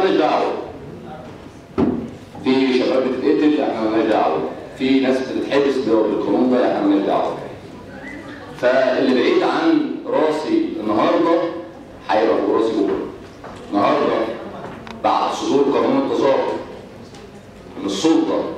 مالناش دعوه في شباب بتتقتل احنا مالناش دعوه في ناس بتتحبس بالقانون ده احنا مالناش دعوه فاللي بعيد عن راسي النهارده هيبقى فوق راسي بكره النهارده بعد صدور قانون التظاهر ان السلطه